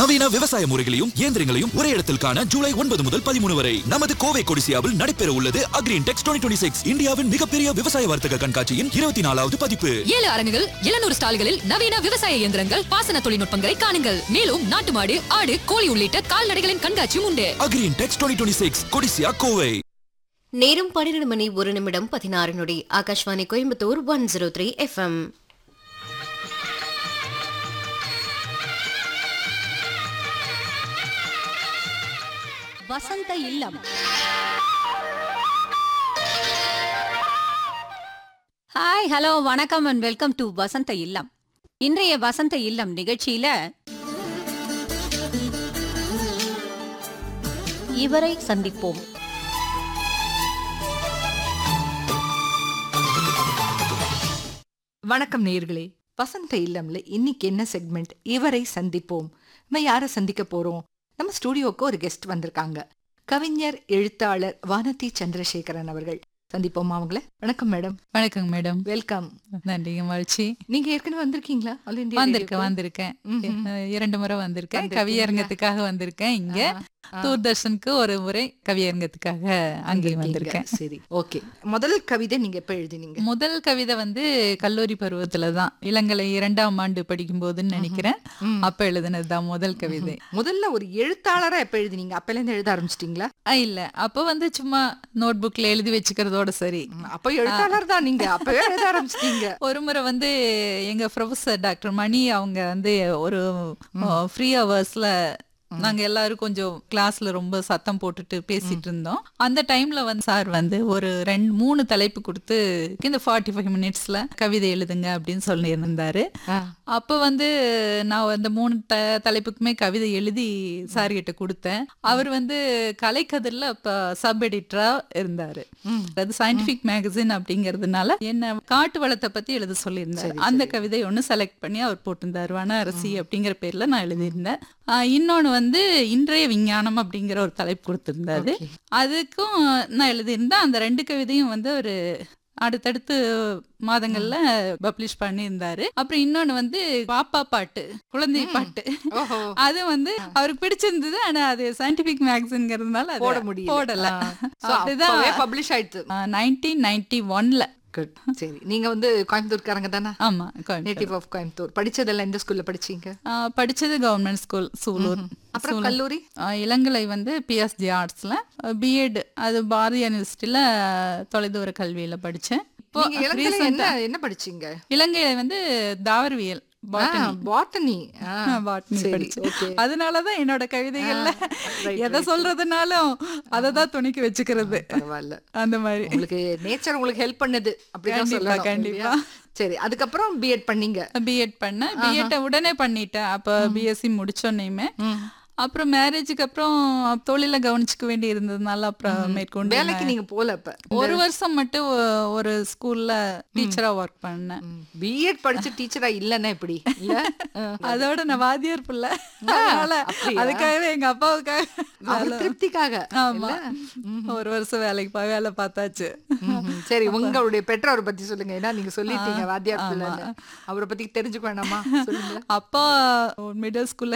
நவீன விவசாய முறைகளையும் இயந்திரங்களையும் ஒரே இடத்தில் காண ஜூலை ஒன்பது முதல் பதிமூணு வரை நமது கோவை கொடிசியாவில் நடைபெற உள்ளது அக்ரீன் டெக்ஸ் டுவெண்ட்டி சிக்ஸ் இந்தியாவின் மிகப்பெரிய விவசாய வர்த்தக கண்காட்சியின் இருபத்தி நாலாவது பதிப்பு ஏழு அரங்குகள் எழுநூறு ஸ்டால்களில் நவீன விவசாய இயந்திரங்கள் பாசன தொழில்நுட்பங்களை காணுங்கள் மேலும் நாட்டு மாடு ஆடு கோழி உள்ளிட்ட கால்நடைகளின் கண்காட்சியும் உண்டு Agrintex twenty six Codissia Kovai நேரம் பன்னிரண்டு மணி ஒரு நிமிடம் பதினாறு நொடி Akashvani Coimbatore one zero three FM Vasantha Illam hi hello வணக்கம் and welcome to Vasantha Illam இன்றைய வசந்த இல்லம் நிகழ்ச்சியில இவரை சந்திப்போம் வணக்கம் நேயர்களே வசந்த இல்லம்ல இன்னைக்கு என்ன செக்மெண்ட் இவரை சந்திப்போம் நம்ம யாரை சந்திக்க போறோம் நம்ம ஸ்டூடியோக்கு ஒரு கெஸ்ட் வந்திருக்காங்க கவிஞர் எழுத்தாளர் வானதி சந்திரசேகரன் அவர்கள் சந்திப்போமா அவங்கள வணக்கம் மேடம் வணக்கங்க மேடம் வெல்கம் நன்றிங்க மகிழ்ச்சி நீங்க ஏற்கனவே வந்திருக்கீங்களா ஆல் இந்தியா வந்திருக்கேன் ரேடியோக்கு? வந்திருக்கேன் ம்ஹும். அஹ் இரண்டு முறை வந்திருக்கேன் வந்திருக்கீங்க. கவியரங்கத்துக்காக வந்திருக்கேன் இங்க ஆஹா, ஆ. தூர்தர்ஷனுக்கு ஒரு முறை கவியரங்கத்துக்காக அங்கேயும் வந்திருக்கேன் சரி ஓகே முதல் கவிதை நீங்க எப்ப எழுதினீங்க முதல் கவிதை வந்து கல்லூரி பருவத்துல தான் இளங்கலை இரண்டாம் ஆண்டு படிக்கும் போதுன்னு நினைக்கிறேன் ம். அப்ப எழுதுனது தான் முதல் கவிதை முதல்ல ஒரு எழுத்தாளரா எப்ப எழுதினீங்க அப்பல இருந்து எழுத ஆரம்பிச்சிட்டீங்களா அஹ் இல்ல அப்ப வந்து சும்மா நோட் புக்ல எழுதி வச்சுக்கிறதோட சரி அப்ப எழுத்தாளர் தான் நீங்க அப்பவே எழுத ஆரம்பிச்சிட்டீங்க ஒரு முறை வந்து எங்க ப்ரொஃபசர் டாக்டர் மணி அவங்க வந்து ஒரு ஃப்ரீ ஹவர்ஸ்ல நாங்க எல்லாரும் கொஞ்சம் கிளாஸ்ல ரொம்ப சத்தம் போட்டுட்டு பேசிட்டு இருந்தோம் அந்த டைம்ல வந்து சார் வந்து ஒரு ரெண்டு மூணு தலைப்பு கொடுத்து இந்த ஃபார்ட்டி ஃபைவ் மினிட்ஸ்ல கவிதை எழுதுங்க அப்படின்னு சொல்லி இருந்தாரு ஆ. அப்ப வந்து நான் அந்த மூணு த தலைப்புக்குமே கவிதை எழுதி சார் கிட்ட கொடுத்தேன் அவர் வந்து கலைக்கதிரில் அப்ப சப் எடிட்டரா இருந்தாரு அது சயின்டிபிக் மேகசின் அப்படிங்கறதுனால என்ன காட்டு வளத்தை பத்தி எழுத சொல்லியிருந்தாரு அந்த கவிதை ஒண்ணு செலக்ட் பண்ணி அவர் போட்டிருந்தாரு வன அரசி அப்படிங்கிற பேர்ல நான் எழுதியிருந்தேன் ஆஹ் இன்னொன்னு வந்து இன்றைய விஞ்ஞானம் அப்படிங்கிற ஒரு தலைப்பு கொடுத்திருந்தாரு அதுக்கும் நான் எழுதியிருந்தேன் அந்த ரெண்டு கவிதையும் வந்து ஒரு அடுத்தடுத்து மாதங்கள்ல பப்ளிஷ் பண்ணியிருந்தாரு அப்புறம் இன்னொன்னு வந்து பாப்பா பாட்டு குழந்தை பாட்டு ஓஹோ அது வந்து அவருக்கு பிடிச்சிருந்தது ஆனா அது சயின்டிபிக் மேகசின்ங்கிறதுனால போட முடியல போடல So, அப்படிதான் அப்பவே பப்ளிஷ் ஆயிடுது நைன்டீன் நைன்டி ஒன்ல குட் சரி நீங்க வந்து கோயம்புத்தூர்காரங்க தானே ஆமா கோயம்புத்தூர். நேட்டிவ் ஆஃப் கோயம்புத்தூர் படிச்சதெல்லாம் எந்த ஸ்கூல்ல படிச்சீங்க ஆ, படிச்சது கவர்மெண்ட் ஸ்கூல் சூலூர் அப்புறம் சூலூர். கல்லூரி ஆ, இளங்கலை வந்து பிஎஸ்ஜி ஆர்ட்ஸ்ல பிஎட் அது பாரதிய யூனிவர்சிட்டியில தொலைதூர கல்வியில படிச்சேன் இப்போ நீங்க இளங்கலை recent என்ன ஆ- என்ன படிச்சீங்க இலங்கையில வந்து தாவரவியல் botany. பாட்டனி botany சரி படிச்சேன். ஓகே அதனாலதான் என்னோட கவிதைகள்ல right, எதை சொல்றதுனாலும் அதை தான் துணிக்கு வச்சுக்கிறது பரவாயில்ல அந்த மாதிரி உங்களுக்கு நேச்சர் உங்களுக்கு ஹெல்ப் பண்ணுது அப்படிதான் கண்டிப்பா, சொல்லலாம் கண்டிப்பா. இல்லையா? சரி அதுக்கப்புறம் பிஎட் பண்ணீங்க பிஎட் பண்ணேன் பிஎட் உடனே பண்ணிட்டேன் அப்ப பிஎஸ்சி முடிச்சோன்னையுமே அப்புறம் மேரேஜுக்கு அப்புறம் தொழில கவனிச்சுக்க வேண்டி இருந்ததுனால அப்புறம் மேற்கொண்டு வேலைக்கு நான் நீங்க போல இப்ப ஒரு வருஷம் மட்டும் ஒ- ஒரு ஸ்கூல்ல டீச்சரா ஒர்க் பண்ணேன் பிஎட் படிச்ச டீச்சரா இல்லன்னா எப்படி இல்ல அதோட நான் வாத்தியார் பிள்ளை அதனால அப்படியா? அதுக்காகவே எங்க அப்பாவுக்காக அவர் திருப்திக்காக ஆமா ஒரு வருஷம் வேலைக்கு பா- வேலை பார்த்தாச்சு ம்ஹும். சரி உங்களுடைய பெற்றோரை பத்தி சொல்லுங்க ஏன்னா நீங்க சொல்லிட்டீங்க வாத்தியார் பிள்ளைன்னு அவரை பத்தி தெரிஞ்சுக்க வேணாமா சொல்லுங்க அப்பா மிடில் ஸ்கூல்ல